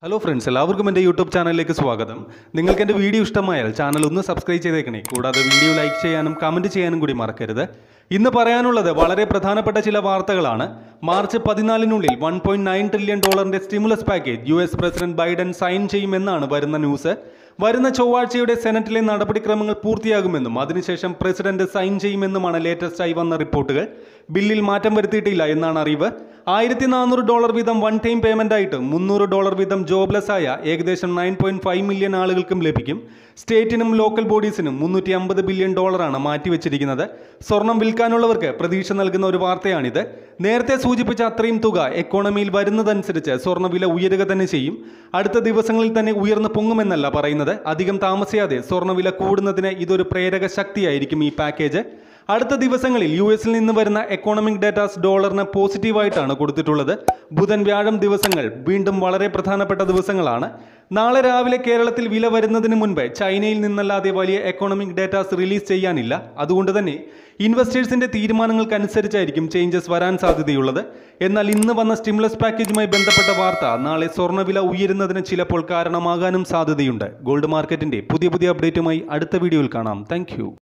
hello friends എല്ലാവർക്കും എൻ്റെ YouTube ചാനലിലേക്ക് സ്വാഗതം നിങ്ങൾക്ക് എൻ്റെ വീഡിയോ ഇഷ്ടമായാൽ ചാനൽ ഒന്ന് സബ്സ്ക്രൈബ് ചെയ്തേക്കണേ കൂടാതെ വീഡിയോ ലൈക്ക് ചെയ്യാനും കമൻറ്റ് ചെയ്യാനും കൂടി മറക്കരുത് ഇന്ന് പറയാനുള്ളത് വളരെ പ്രധാനപ്പെട്ട ചില വാർത്തകളാണ് മാർച്ച് പതിനാലിനുള്ളിൽ വൺ പോയിന്റ് നയൻ ട്രില്യൺ ഡോളറിന്റെ stimulus package U S president Biden sign ചെയ്യുമെന്നാണ് വരുന്ന ന്യൂസ് വരുന്ന ചൊവ്വാഴ്ചയുടെ സെനറ്റിലെ നടപടിക്രമങ്ങൾ പൂർത്തിയാകുമെന്നും അതിനുശേഷം പ്രസിഡന്റ് സൈൻ ചെയ്യുമെന്നുമാണ് ലേറ്റസ്റ്റ് ആയി വന്ന റിപ്പോർട്ടുകൾ ബില്ലിൽ മാറ്റം വരുത്തിയിട്ടില്ല എന്നാണ് അറിവ് ആയിരത്തി നാനൂറ് ഡോളർ വീതം വൺ ടൈം പേയ്മെന്റ് ആയിട്ട് മുന്നൂറ് ഡോളർ വീതം ജോബ്ലെസ് ആയ ഏകദേശം നയൻ പോയിന്റ് ഫൈവ് മില്യൺ ആളുകൾക്കും ലഭിക്കും സ്റ്റേറ്റിനും ലോക്കൽ ബോഡീസിനും മുന്നൂറ്റി അമ്പത് ബില്യൺ ഡോളറാണ് മാറ്റിവെച്ചിരിക്കുന്നത് സ്വർണം വിൽക്കാനുള്ളവർക്ക് പ്രതീക്ഷ നൽകുന്ന ഒരു വാർത്തയാണിത് നേരത്തെ സൂചിപ്പിച്ച അത്രയും തുക എക്കോണമിയിൽ വരുന്നതനുസരിച്ച് സ്വർണ്ണവില ഉയരുക തന്നെ ചെയ്യും അടുത്ത ദിവസങ്ങളിൽ തന്നെ ഉയർന്നു പൊങ്ങുമെന്നല്ല പറയുന്നത് അധികം താമസിയാതെ സ്വർണ്ണവില കൂടുന്നതിന് ഇതൊരു പ്രേരക ശക്തിയായിരിക്കും ഈ പാക്കേജ് അടുത്ത ദിവസങ്ങളിൽ യു എസിൽ നിന്ന് വരുന്ന എക്കോണമിക് ഡേറ്റാസ് ഡോളറിന് പോസിറ്റീവായിട്ടാണ് കൊടുത്തിട്ടുള്ളത് ബുധൻ വ്യാഴം ദിവസങ്ങൾ വീണ്ടും വളരെ പ്രധാനപ്പെട്ട ദിവസങ്ങളാണ് നാളെ രാവിലെ കേരളത്തിൽ വില വരുന്നതിന് മുൻപ് ചൈനയിൽ നിന്നല്ലാതെ വലിയ എക്കോണമിക് ഡേറ്റാസ് റിലീസ് ചെയ്യാനില്ല അതുകൊണ്ട് തന്നെ ഇൻവെസ്റ്റേഴ്സിന്റെ തീരുമാനങ്ങൾക്കനുസരിച്ചായിരിക്കും ചേഞ്ചസ് വരാൻ സാധ്യതയുള്ളത് എന്നാൽ ഇന്ന് വന്ന സ്റ്റിമുലസ് പാക്കേജുമായി ബന്ധപ്പെട്ട വാർത്ത നാളെ സ്വർണ്ണവില ഉയരുന്നതിന് ചിലപ്പോൾ കാരണമാകാനും സാധ്യതയുണ്ട് ഗോൾഡ് മാർക്കറ്റിന്റെ പുതിയ പുതിയ അപ്ഡേറ്റുമായി അടുത്ത വീഡിയോയിൽ കാണാം താങ്ക്